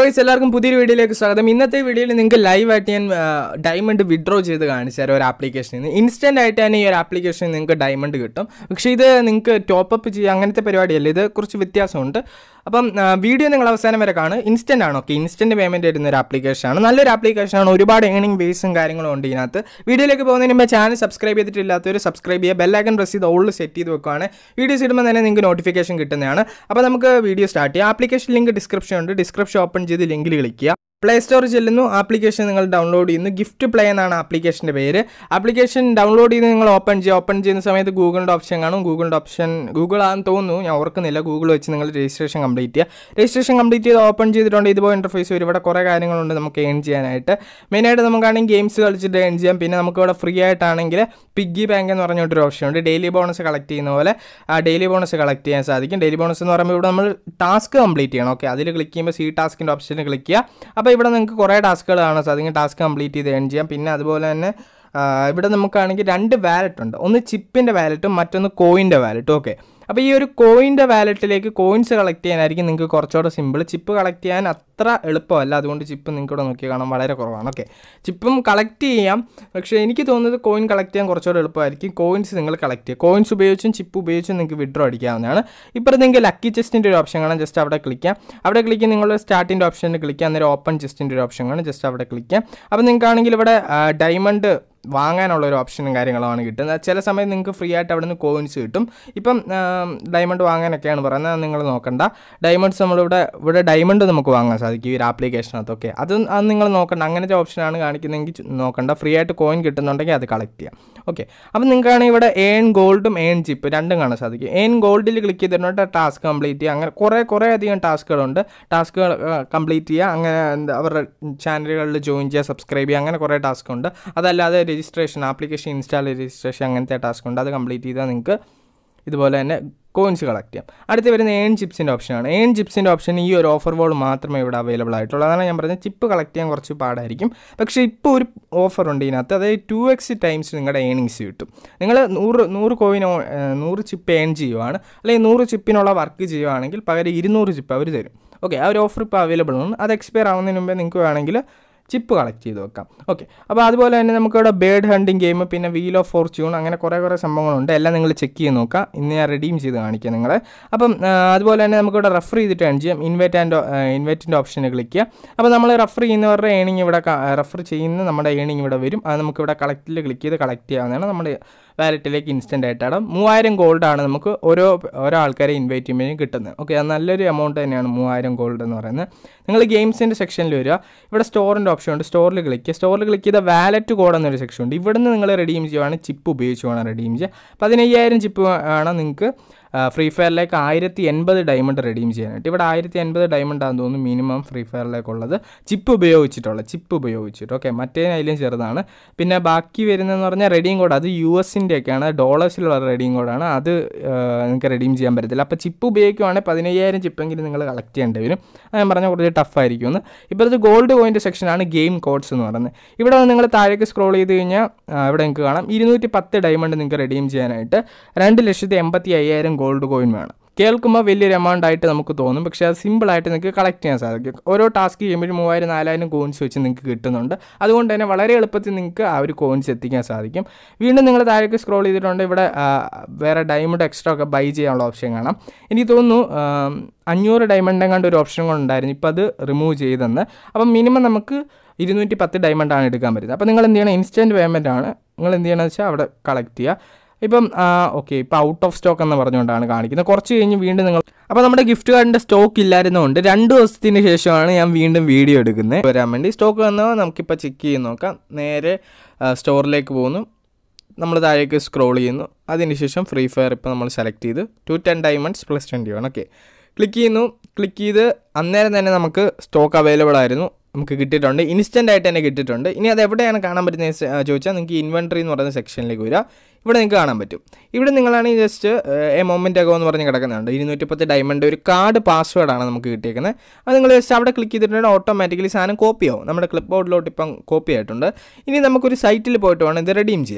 guys എല്ലാവർക്കും പുതിയൊരു വീഡിയോയിലേക്ക് സ്വാഗതം ഇന്നത്തെ വീഡിയോയിൽ നിങ്ങൾക്ക് ലൈവായിട്ട് ഞാൻ ഡയമണ്ട് വിഡ്രോ ചെയ്ത് കാണിച്ചു തരാം ഒരു ആപ്ലിക്കേഷനിൽ നിന്ന് ഇൻസ്റ്റൻ്റ് ആയിട്ട് തന്നെ ഈ ഒരു ആപ്ലിക്കേഷനിൽ നിങ്ങൾക്ക് ഡയമണ്ട് കിട്ടും പക്ഷേ ഇത് നിങ്ങൾക്ക് ടോപ്പ് അപ്പ് ചെയ്യുക അങ്ങനത്തെ പരിപാടിയല്ല ഇത് കുറച്ച് വ്യത്യാസമുണ്ട് അപ്പം വീഡിയോ നിങ്ങൾ അവസാനം വരെ കാണും ഇൻസ്റ്റൻ്റ് ആണ് ഓക്കെ ഇൻസ്റ്റൻറ്റ് പേയ്മെൻറ്റ് വരുന്ന ഒരു ആപ്ലിക്കേഷനാണ് നല്ലൊരു ആപ്ലിക്കേഷനാണ് ഒരുപാട് ഏണിംഗ് ബേസും കാര്യങ്ങളും ഉണ്ട് ഇതിനകത്ത് വീഡിയോയിലേക്ക് പോകുന്നതിന് മുമ്പ് ചാനൽ സബ്സ്ക്രൈബ് ചെയ്തിട്ടില്ലാത്തവർ സബ്സ്ക്രൈബ് ചെയ്യുക ബെല്ലൈക്കൺ പ്രസ് ചെയ്ത് ഓൾ സെറ്റ് ചെയ്ത് വെക്കുകയാണ് വീഡിയോസ് ഇടുമ്പോൾ തന്നെ നിങ്ങൾക്ക് നോട്ടിഫിക്കേഷൻ കിട്ടുന്നതാണ് അപ്പോൾ നമുക്ക് വീഡിയോ സ്റ്റാർട്ട് ചെയ്യാം ആപ്ലിക്കേഷൻ ലിങ്ക് ഡിസ്ക്രിപ്ഷൻ ഉണ്ട് ഡിസ്ക്രിപ്ഷൻ ഓപ്പൺ ചെയ്ത് ലിങ്കിൽ ക്ലിക്കുക പ്ലേ സ്റ്റോറിൽ ചെല്ലുന്നു ആപ്ലിക്കേഷൻ നിങ്ങൾ ഡൗൺലോഡ് ചെയ്യുന്നു ഗിഫ്റ്റ് പ്ലേ എന്നാണ് ആപ്ലിക്കേഷൻ്റെ പേര് ആപ്ലിക്കേഷൻ ഡൗൺലോഡ് ചെയ്ത് നിങ്ങൾ ഓപ്പൺ ചെയ്യുക ഓപ്പൺ ചെയ്യുന്ന സമയത്ത് ഗൂഗിളിൻ്റെ ഓപ്ഷൻ കാണും ഗൂഗിളിൻ്റെ ഓപ്ഷൻ ഗൂഗിൾ ആണെന്ന് തോന്നുന്നു ഞാൻ ഓർക്കുന്നില്ല ഗൂഗിൾ വെച്ച് നിങ്ങൾ രജിസ്ട്രേഷൻ കംപ്ലീറ്റ് ചെയ്യുക രജിസ്ട്രേഷൻ കംപ്ലീറ്റ് ചെയ്ത് ഓപ്പൺ ചെയ്തിട്ടുണ്ട് ഇതുപോലെ ഇൻ്റർഫേസ് വരും ഇവിടെ കുറേ കാര്യങ്ങളുണ്ട് നമുക്ക് ഏൺ ചെയ്യാനായിട്ട് മെയിനായിട്ട് നമുക്കാണെങ്കിൽ ഗെയിംസ് കളിച്ചിട്ട് ഏൺ ചെയ്യാം പിന്നെ നമുക്ക് ഇവിടെ ഫ്രീ ആയിട്ടാണെങ്കിൽ പിഗ്ഗി ബാങ്ക് എന്ന് പറഞ്ഞിട്ടൊരു ഓപ്ഷൻ ഉണ്ട് ഡെയിലി ബോണസ് കളക്ട് ചെയ്യുന്ന പോലെ ആ ഡെയിലി ബോണസ് കളക്ട് ചെയ്യാൻ സാധിക്കും ഡെയിലി ബോണസ് എന്ന് പറയുമ്പോൾ ഇവിടെ നമ്മൾ ടാസ്ക് കംപ്ലീറ്റ് ചെയ്യണം ഓക്കെ അതിൽ ക്ലിക്ക് ചെയ്യുമ്പോൾ സി ടാസ്കിൻ്റെ ഓപ്ഷനിൽ ക്ലിക്ക് ചെയ്യുക അപ്പോൾ ഇവിടെ നിങ്ങൾക്ക് കുറേ ടാസ്കുകൾ കാണാൻ സാധിക്കും ടാസ്ക് കംപ്ലീറ്റ് ചെയ്ത് ഏൺ ചെയ്യാം പിന്നെ അതുപോലെ തന്നെ ആ, ഇവിടെ നമുക്കാണെങ്കിൽ രണ്ട് വാലറ്റ് ഉണ്ട് ഒന്ന് ചിപ്പിൻ്റെ വാലറ്റും മറ്റൊന്ന് കോയിൻ്റെ വാലറ്റും ഓക്കെ അപ്പോൾ ഈ ഒരു കോയിൻ്റെ വാലറ്റിലേക്ക് കോയിൻസ് കളക്ട് ചെയ്യാനായിരിക്കും നിങ്ങൾക്ക് കുറച്ചുകൂടെ സിമ്പിൾ ചിപ്പ് കളക്ട് ചെയ്യാൻ അത്ര എളുപ്പമല്ല അതുകൊണ്ട് ചിപ്പ് നിങ്ങൾക്ക് ഇവിടെ നോക്കി കാണാൻ വളരെ കുറവാണ് ഓക്കെ ചിപ്പും കളക്ട് ചെയ്യാം പക്ഷേ എനിക്ക് തോന്നുന്നത് കോയിൻ കളക്ട് ചെയ്യാൻ കുറച്ചുകൂടെ എളുപ്പമായിരിക്കും കോയിൻസ് നിങ്ങൾ കളക്ട് ചെയ്യുക കോയിൻസ് ഉപയോഗിച്ചും ചിപ്പ് ഉപയോഗിച്ചും നിങ്ങൾക്ക് വിഡ്രോ അടിക്കാവുന്നതാണ് ഇപ്പോൾ നിങ്ങൾക്ക് ലക്കി ചെസ്റ്റിൻ്റെ ഒരു ഓപ്ഷൻ കാണാം ജസ്റ്റ് അവിടെ ക്ലിക്ക് ചെയ്യാം അവിടെ ക്ലിക്ക് ചെയ്ത് നിങ്ങൾ സ്റ്റാർട്ടിൻ്റെ ഓപ്ഷനിൽ ക്ലിക്ക് ചെയ്യാം അന്നേരം ഓപ്പൺ ചെസ്റ്റിൻ്റെ ഒരു ഓപ്ഷൻ കാണാം ജസ്റ്റ് അവിടെ ക്ലിക്ക് ചെയ്യാം അപ്പോൾ നിങ്ങൾക്കാണെങ്കിൽ ഇവിടെ ഡയമണ്ട് വാങ്ങാനുള്ള ഒരു ഓപ്ഷനും കാര്യങ്ങളുമാണ് കിട്ടുന്നത് ചില സമയത്ത് നിങ്ങൾക്ക് ഫ്രീ ആയിട്ട് അവിടെ നിന്ന് കോയിൻസ് കിട്ടും ഇപ്പം ഡയമണ്ട് വാങ്ങാനൊക്കെയാണ് പറയുന്നത് അത് നിങ്ങൾ നോക്കണ്ട ഡയമണ്ട്സ് നമ്മളിവിടെ ഇവിടെ ഡയമണ്ട് നമുക്ക് വാങ്ങാൻ സാധിക്കും ഈ ഒരു ആപ്ലിക്കേഷനകത്തൊക്കെ അത് അത് നിങ്ങൾ നോക്കണ്ട അങ്ങനത്തെ ഓപ്ഷനാണ് കാണിക്കുന്നതെങ്കിൽ ചു- നോക്കണ്ട ഫ്രീ ആയിട്ട് കോയിൻ കിട്ടുന്നുണ്ടെങ്കിൽ അത് കളക്ട് ചെയ്യാം ഓക്കെ അപ്പം നിങ്ങൾക്കാണെങ്കിൽ ഇവിടെ ഏൺ ഗോൾഡും ഏൺ ചിപ്പ് രണ്ടും കാണാൻ സാധിക്കും ഏൺ ഗോൾഡിൽ ക്ലിക്ക് ചെയ്തിട്ടുണ്ട് ടാസ്ക് കംപ്ലീറ്റ് ചെയ്യുക അങ്ങനെ കുറേ കുറേ അധികം ടാസ്കുകളുണ്ട് ടാസ്കുകൾ കംപ്ലീറ്റ് ചെയ്യുക അങ്ങനെ എന്താ അവരുടെ ചാനലുകളിൽ ജോയിൻ ചെയ്യുക സബ്സ്ക്രൈബ് ചെയ്യുക അങ്ങനെ കുറേ ടാസ്ക് ഉണ്ട് അതല്ലാതെ രജിസ്ട്രേഷൻ ആപ്ലിക്കേഷൻ ഇൻസ്റ്റാൾ രജിസ്ട്രേഷൻ അങ്ങനത്തെ ടാസ്ക് ഉണ്ട് അത് കംപ്ലീറ്റ് ചെയ്താൽ നിങ്ങൾക്ക് ഇതുപോലെ തന്നെ കോയിൻസ് കളക്ട് ചെയ്യാം അടുത്ത് വരുന്ന ഏൺ ചിപ്സിൻ്റെ ഓപ്ഷനാണ് ഏൺ ചിപ്സിൻ്റെ ഓപ്ഷൻ ഈ ഒരു ഓഫർ ബോൾ മാത്രമേ ഇവിടെ അവൈലബിൾ ആയിട്ടുള്ളൂ അതാണ് ഞാൻ പറഞ്ഞത് ചിപ്പ് കളക്ട് ചെയ്യാൻ കുറച്ച് പാടായിരിക്കും പക്ഷേ ഇപ്പോൾ ഒരു ഓഫർ ഉണ്ട് ഇതിനകത്ത് അതായത് ടു എക്സ് ടൈംസ് നിങ്ങളുടെ ഏണിങ്സ് കിട്ടും നിങ്ങൾ നൂറ് നൂറ് കോയിൻ നൂറ് ചിപ്പ് ഏൺ ചെയ്യുവാണ് അല്ലെങ്കിൽ നൂറ് ചിപ്പിനുള്ള വർക്ക് ചെയ്യുവാണെങ്കിൽ പകരം ഇരുന്നൂറ് ചിപ്പ് അവർ തരും ഓക്കെ ആ ഒരു ഓഫർ ഇപ്പോൾ അവൈലബിൾ ആണ് അത് എക്സ്പയർ ആവുന്നതിന് മുമ്പേ നിങ്ങൾക്ക് വേണമെങ്കിൽ ചിപ്പ് കളക്ട് ചെയ്ത് വെക്കാം ഓക്കെ അപ്പോൾ അതുപോലെ തന്നെ നമുക്കിവിടെ ബേർഡ് ഹണ്ടിങ് ഗെയിം പിന്നെ വീൽ ഓഫ് ഫോർച്യൂൺ അങ്ങനെ കുറേ കുറേ സംഭവങ്ങളുണ്ട് എല്ലാം നിങ്ങൾ ചെക്ക് ചെയ്ത് നോക്കുക ഇന്ന് ഞാൻ റെഡീം ചെയ്ത് കാണിക്കാം നിങ്ങളെ അപ്പം ആ, അതുപോലെ തന്നെ നമുക്കിവിടെ റെഫർ ചെയ്തിട്ട് ഏൺ ചെയ്യാം ഇൻവൈറ്റ് ആൻഡ് ഇൻവൈറ്റിൻ്റെ ഓപ്ഷന് ക്ലിക്ക് ചെയ്യുക അപ്പോൾ നമ്മൾ റെഫർ ചെയ്യുന്നവരുടെ ഏണിംഗ് ഇവിടെ റെഫർ ചെയ്യുന്ന നമ്മുടെ ഏണിംഗ് ഇവിടെ വരും അത് നമുക്കിവിടെ കളക്റ്റിൽ ക്ലിക്ക് ചെയ്ത് കളക്ട് ചെയ്യാവുന്നതാണ് നമ്മുടെ വാലറ്റിലേക്ക് ഇൻസ്റ്റൻ്റ് ആയിട്ട് ഇടാം മൂവായിരം ഗോൾഡാണ് നമുക്ക് ഓരോ ഓരോ ആൾക്കാരെ ഇൻവൈറ്റ് ചെയ്യുമ്പോഴും കിട്ടുന്നത് ഓക്കെ അത് നല്ലൊരു എമൗണ്ട് തന്നെയാണ് മൂവായിരം ഗോൾഡ് എന്ന് പറയുന്നത് നിങ്ങൾ ഗെയിംസിൻ്റെ സെക്ഷനിൽ വരിക ഇവിടെ സ്റ്റോറിൻ്റെ ഓപ്ഷൻ ഉണ്ട് സ്റ്റോറിൽ ക്ലിക്ക് ചെയ്യുക സ്റ്റോറിൽ ക്ലിക്ക് ചെയ്ത വാലറ്റ് കോഡ് എന്നൊരു സെക്ഷൻ ഉണ്ട് ഇവിടുന്ന് നിങ്ങൾ റെഡീം ചെയ്യുവാണെങ്കിൽ ചിപ്പ് ഉപയോഗിച്ച് വേണം റെഡീം ചെയ്യുക പതിനയ്യായിരം ചിപ്പ് ആണ് നിങ്ങൾക്ക് ഫ്രീ ഫയറിലേക്ക് ആയിരത്തി എൺപത് ഡയമണ്ട് റെഡീം ചെയ്യാനായിട്ട് ഇവിടെ ആയിരത്തി എൺപത് ഡയമണ്ട് ആണെന്ന് തോന്നുന്നു മിനിമം ഫ്രീ ഫയറിലേക്കുള്ളത് ചിപ്പ് ഉപയോഗിച്ചിട്ടുള്ള ചിപ്പ് ഉപയോഗിച്ചിട്ട് ഓക്കെ മറ്റേതിലും ചെറുതാണ് പിന്നെ ബാക്കി വരുന്നതെന്ന് പറഞ്ഞാൽ റെഡീം കോഡ് അത് യു എസിൻ്റെ ഒക്കെയാണ് ഡോളേഴ്സിലുള്ള റെഡീം കോഡാണ് അത് ആ, നിങ്ങൾക്ക് റെഡീം ചെയ്യാൻ പറ്റത്തില്ല അപ്പോൾ ചിപ്പ് ഉപയോഗിക്കുവാണെങ്കിൽ പതിനയ്യായിരം ചിപ്പെങ്കിലും നിങ്ങൾ കളക്ട് ചെയ്യേണ്ടി വരും അത് ഞാൻ പറഞ്ഞാൽ കുറച്ച് ടഫ് ആയിരിക്കും എന്ന് ഇപ്പോഴത്തെ ഗോൾഡ് കോയിൻ്റെ സെക്ഷനാണ് ഗെയിം കോഡ്സ് എന്ന് പറയുന്നത് ഇവിടെ വന്ന് നിങ്ങൾ താഴേക്ക് സ്ക്രോൾ ചെയ്ത് കഴിഞ്ഞാൽ ആ, ഇവിടെ നിങ്ങൾക്ക് കാണാം ഇരുന്നൂറ്റി പത്ത് ഡയമണ്ട് നിങ്ങൾക്ക് റെഡീം ചെയ്യാനായിട്ട് രണ്ട് ലക്ഷത്തി എൺപത്തി അയ്യായിരം ഗോൾഡ് കോയിൻ വേണം കേൾക്കുമ്പോൾ വലിയൊരു എമൗണ്ട് ആയിട്ട് നമുക്ക് തോന്നും പക്ഷേ അത് സിമ്പിളായിട്ട് നിങ്ങൾക്ക് കളക്ട് ചെയ്യാൻ സാധിക്കും ഓരോ ടാസ്ക് ചെയ്യുമ്പോഴും മൂവായിരം നാലായിരം കോയിൻസ് വെച്ച് നിങ്ങൾക്ക് കിട്ടുന്നുണ്ട് അതുകൊണ്ട് തന്നെ വളരെ എളുപ്പത്തിൽ നിങ്ങൾക്ക് ആ ഒരു കോയിൻസ് എത്തിക്കാൻ സാധിക്കും വീണ്ടും നിങ്ങൾ താഴേക്ക് സ്ക്രോൾ ചെയ്തിട്ടുണ്ട് ഇവിടെ ആ, വേറെ ഡയമണ്ട് എക്സ്ട്രാ ഒക്കെ ബൈ ചെയ്യാനുള്ള ഓപ്ഷൻ കാണാം എനിക്ക് തോന്നുന്നു ആ, അഞ്ഞൂറ് ഡയമണ്ട് എങ്ങാണ്ട് ഒരു ഓപ്ഷൻ കൂടെ ഉണ്ടായിരുന്നു ഇപ്പോൾ അത് റിമൂവ് ചെയ്തെന്ന് അപ്പം മിനിമം നമുക്ക് ഇരുന്നൂറ്റി പത്ത് ഡയമണ്ടാണ് എടുക്കാൻ പറ്റുന്നത് അപ്പോൾ നിങ്ങൾ എന്ത് ചെയ്യണം ഇൻസ്റ്റൻറ്റ് പേയ്മെൻ്റ് ആണ് നിങ്ങൾ എന്ത് ചെയ്യണമെന്ന് വെച്ചാൽ അവിടെ കളക്ട് ചെയ്യുക ഇപ്പം ഓക്കെ ഇപ്പോൾ ഔട്ട് ഓഫ് സ്റ്റോക്ക് എന്ന് പറഞ്ഞുകൊണ്ടാണ് കാണിക്കുന്നത് കുറച്ച് കഴിഞ്ഞ് വീണ്ടും നിങ്ങൾ അപ്പോൾ നമ്മുടെ ഗിഫ്റ്റ് കാർഡിൻ്റെ സ്റ്റോക്ക് ഇല്ലായിരുന്നതുകൊണ്ട് രണ്ട് ദിവസത്തിന് ശേഷമാണ് ഞാൻ വീണ്ടും വീഡിയോ എടുക്കുന്നത് വരാൻ വേണ്ടി സ്റ്റോക്ക് വന്നാൽ നമുക്കിപ്പോൾ ചെക്ക് ചെയ്ത് നോക്കാം നേരെ സ്റ്റോറിലേക്ക് പോകുന്നു നമ്മൾ താഴേക്ക് സ്ക്രോൾ ചെയ്യുന്നു അതിനുശേഷം ഫ്രീ ഫയർ ഇപ്പോൾ നമ്മൾ സെലക്ട് ചെയ്ത് two ten diamonds plus twenty one okay click ചെയ്യുന്നു ക്ലിക്ക് ചെയ്ത് അന്നേരം തന്നെ നമുക്ക് സ്റ്റോക്ക് അവൈലബിൾ ആയിരുന്നു നമുക്ക് കിട്ടിയിട്ടുണ്ട് ഇൻസ്റ്റൻ്റ് ആയിട്ട് തന്നെ കിട്ടിയിട്ടുണ്ട് ഇനി അത് എവിടെയാണ് കാണാൻ പറ്റുന്നത് ചോദിച്ചാൽ നിങ്ങൾക്ക് ഇൻവെൻട്രി എന്ന് പറയുന്ന സെക്ഷനിലേക്ക് വരിക ഇവിടെ നിങ്ങൾക്ക് കാണാൻ പറ്റും ഇവിടെ നിങ്ങളാണെങ്കിൽ ജസ്റ്റ് എ മൊമെൻ്റ് അഗോ എന്ന് പറഞ്ഞ് കിടക്കുന്നുണ്ട് ഇരുന്നൂറ്റി പത്ത് ഡയമണ്ട് ഒരു കാർഡ് പാസ്വേഡാണ് നമുക്ക് കിട്ടിയേക്കുന്നത് അത് നിങ്ങൾ ജസ്റ്റ് അവിടെ ക്ലിക്ക് ചെയ്തിട്ടുണ്ടെങ്കിൽ ഓട്ടോമാറ്റിക്കലി സാധനം കോപ്പി ആവും നമ്മുടെ ക്ലിപ്പ് ബോർഡിലോട്ട് ഇപ്പം കോപ്പി ആയിട്ടുണ്ട് ഇനി നമുക്കൊരു സൈറ്റിൽ പോയിട്ട് വേണം ഇത് റെഡീം ചെയ്യാൻ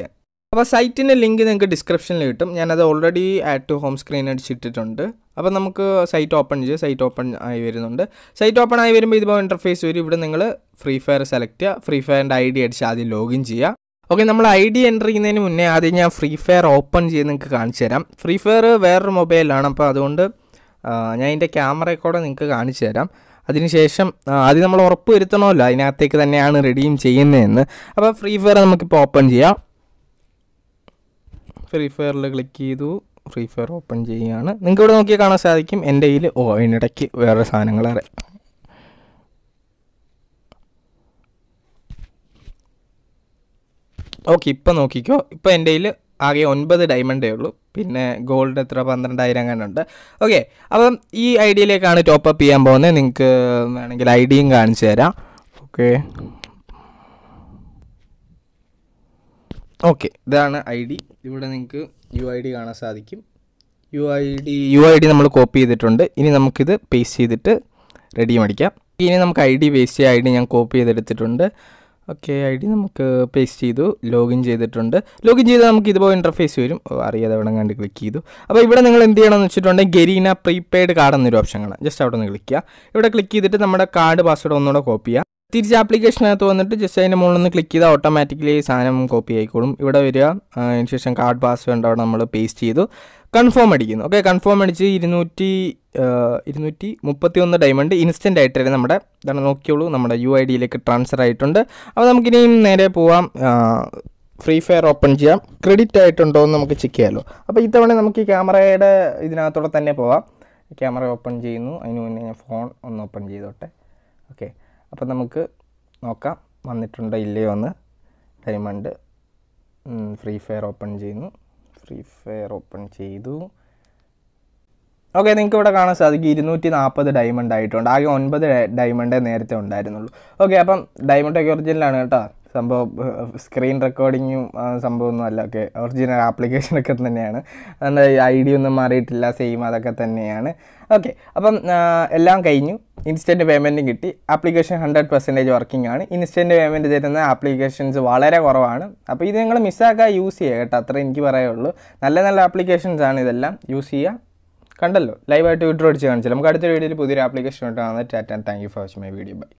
അപ്പോൾ സൈറ്റിൻ്റെ ലിങ്ക് നിങ്ങൾക്ക് ഡിസ്ക്രിപ്ഷനിൽ കിട്ടും ഞാനത് already add to home screen അടിച്ചിട്ടിട്ടുണ്ട് അപ്പോൾ നമുക്ക് സൈറ്റ് ഓപ്പൺ ചെയ്ത് സൈറ്റ് ഓപ്പൺ ആയി വരുന്നുണ്ട് സൈറ്റ് ഓപ്പൺ ആയി വരുമ്പോൾ ഇതുപോലെ ഇൻ്റർഫേസ് വരും ഇവിടെ നിങ്ങൾ ഫ്രീ ഫയർ സെലക്ട് ചെയ്യുക ഫ്രീ ഫയറിൻ്റെ ഐ ഡി അടിച്ച് ആദ്യം ലോഗിൻ ചെയ്യുക ഓക്കെ നമ്മൾ ഐ ഡി എൻ്റർ ചെയ്യുന്നതിന് മുന്നേ ആദ്യം ഞാൻ ഫ്രീ ഫയർ ഓപ്പൺ ചെയ്ത് നിങ്ങൾക്ക് കാണിച്ചു തരാം ഫ്രീ ഫയർ വേറൊരു മൊബൈലാണ് അപ്പോൾ അതുകൊണ്ട് ആ, ഞാൻ ഇതിൻ്റെ ക്യാമറയിൽ കൂടെ നിങ്ങൾക്ക് കാണിച്ചു തരാം അതിനുശേഷം ആ, ആദ്യം നമ്മൾ ഉറപ്പ് വരുത്തണമല്ലോ അതിനകത്തേക്ക് തന്നെയാണ് റെഡീം ചെയ്യുന്നതെന്ന് അപ്പോൾ ഫ്രീ ഫയർ നമുക്കിപ്പോൾ ഓപ്പൺ ചെയ്യാം ഫ്രീ ഫയറിൽ ക്ലിക്ക് ചെയ്തു ഫ്രീ ഫയർ ഓപ്പൺ ചെയ്യുകയാണ് നിങ്ങൾക്ക് ഇവിടെ നോക്കിയാൽ കാണാൻ സാധിക്കും എൻ്റെ കയ്യിൽ ഓ അതിനിടയ്ക്ക് വേറെ സാധനങ്ങൾ ഓക്കെ ഇപ്പം നോക്കിക്കോ ഇപ്പം എൻ്റെ കയ്യിൽ ആകെ ഒൻപത് ഡയമണ്ടേ ഉള്ളൂ പിന്നെ ഗോൾഡ് എത്ര പന്ത്രണ്ടായിരം അങ്ങനെ ഉണ്ട് ഓക്കെ അപ്പം ഈ ഐ ഡിയിലേക്കാണ് ടോപ്പ് അപ്പ് ചെയ്യാൻ പോകുന്നത് നിങ്ങൾക്ക് വേണമെങ്കിൽ ഐ ഡിയും കാണിച്ചു തരാം ഓക്കെ ഓക്കെ ഇതാണ് ഐ ഡി ഇവിടെ നിങ്ങൾക്ക് യു ഐ ഡി കാണാൻ സാധിക്കും U I D U I D നമ്മൾ കോപ്പി ചെയ്തിട്ടുണ്ട് ഇനി നമുക്കിത് പേസ്റ്റ് ചെയ്തിട്ട് റെഡി അടിക്കാം ഇനി നമുക്ക് ഐ ഡി പേസ്റ്റ് ചെയ്യുക ഐ ഡി ഞാൻ കോപ്പി ചെയ്തെടുത്തിട്ടുണ്ട് ഓക്കെ ഐ ഡി നമുക്ക് പേസ്റ്റ് ചെയ്തു ലോഗിൻ ചെയ്തിട്ടുണ്ട് ലോഗിൻ ചെയ്താൽ നമുക്ക് ഇതുപോലെ ഇൻ്റർഫേസ് വരും ഓ, അറിയാതെ അവിടെ കണ്ട് ക്ലിക്ക് ചെയ്തു അപ്പോൾ ഇവിടെ നിങ്ങൾ എന്ത് ചെയ്യണമെന്ന് വെച്ചിട്ടുണ്ടെങ്കിൽ ഗരീന പ്രീപെയ്ഡ് കാർഡ് എന്നൊരു ഓപ്ഷൻ കാണാം ജസ്റ്റ് അവിടെ നിന്ന് ക്ലിക്ക് ചെയ്യുക ഇവിടെ ക്ലിക്ക് ചെയ്തിട്ട് നമ്മുടെ കാർഡ് പാസ്വേഡ് ഒന്നുകൂടെ കോപ്പി ചെയ്യുക തിരിച്ച് ആപ്ലിക്കേഷനകത്ത് വന്നിട്ട് ജസ്റ്റ് അതിൻ്റെ മുകളിൽ നിന്ന് ക്ലിക്ക് ചെയ്താൽ ഓട്ടോമാറ്റിക്കലി സാധനം കോപ്പി ആയിക്കോളും ഇവിടെ വരിക ആ, അതിന് ശേഷം കാർഡ് പാസ്വേഡ് അവിടെ നമ്മൾ പേസ്റ്റ് ചെയ്തു കൺഫേം അടിക്കുന്നു ഓക്കെ കൺഫേം അടിച്ച് ഇരുന്നൂറ്റി ആ, ഇരുന്നൂറ്റി മുപ്പത്തി ഒന്ന് ഡയമണ്ട് ഇൻസ്റ്റൻ്റ് ആയിട്ട് തന്നെ നമ്മുടെ ഇതാണ് നോക്കിയോളൂ നമ്മുടെ യു ഐ ഡിയിലേക്ക് ട്രാൻസ്ഫർ ആയിട്ടുണ്ട് അപ്പോൾ നമുക്കിനിയും നേരെ പോവാം ഫ്രീ ഫയർ ഓപ്പൺ ചെയ്യാം ക്രെഡിറ്റ് ആയിട്ടുണ്ടോ എന്ന് നമുക്ക് ചെക്ക് ചെയ്യാമല്ലോ അപ്പോൾ ഇത്തവണ നമുക്ക് ഈ ക്യാമറയുടെ ഇതിനകത്തൂടെ തന്നെ പോവാം ക്യാമറ ഓപ്പൺ ചെയ്യുന്നു അതിന് മുന്നേ ഞാൻ ഫോൺ ഒന്ന് ഓപ്പൺ ചെയ്തോട്ടെ ഓക്കെ അപ്പോൾ നമുക്ക് നോക്കാം വന്നിട്ടുണ്ടോ ഇല്ലയോ എന്ന് ഡയമണ്ട് ഫ്രീ ഫയർ ഓപ്പൺ ചെയ്യുന്നു ഫ്രീ ഫയർ ഓപ്പൺ ചെയ്തു ഓക്കെ നിങ്ങൾക്ക് ഇവിടെ കാണാൻ സാധിക്കും ഇരുന്നൂറ്റി നാൽപ്പത് ഡയമണ്ട് ആയിട്ടുണ്ട് ആകെ ഒൻപത് ഡയമണ്ടേ നേരത്തെ ഉണ്ടായിരുന്നുള്ളൂ ഓക്കെ അപ്പം ഡയമണ്ടൊക്കെ ഒറിജിനലാണ് കേട്ടോ സംഭവം സ്ക്രീൻ റെക്കോർഡിങ്ങും സംഭവമൊന്നും അല്ല ഓക്കെ ഒറിജിനൽ ആപ്ലിക്കേഷനൊക്കെ തന്നെയാണ് അതുകൊണ്ട് ഐ ഡി ഒന്നും മാറിയിട്ടില്ല സെയിം അതൊക്കെ തന്നെയാണ് ഓക്കെ അപ്പം ആ, എല്ലാം കഴിഞ്ഞു ഇൻസ്റ്റൻറ്റ് പേയ്മെൻറ്റും കിട്ടി ആപ്ലിക്കേഷൻ ഹൺഡ്രഡ് പെർസെൻറ്റേജ് വർക്കിംഗ് ആണ് ഇൻസ്റ്റൻറ്റ് പേയ്മെൻറ്റ് തരുന്ന ആപ്ലിക്കേഷൻസ് വളരെ കുറവാണ് അപ്പോൾ ഇത് നിങ്ങൾ മിസ്സാക്കാൻ യൂസ് ചെയ്യുക കേട്ടോ അത്ര എനിക്ക് പറയുള്ളൂ നല്ല നല്ല ആപ്ലിക്കേഷൻസ് ആണ് ഇതെല്ലാം യൂസ് ചെയ്യുക കണ്ടല്ലോ ലൈവായിട്ട് വിഡ്രോ അടിച്ച് കാണിച്ചാൽ നമുക്ക് അടുത്ത വീഡിയോയിൽ പുതിയൊരു ആപ്ലിക്കേഷൻ ആയിട്ട് കാണാം tata thank you for watching my video by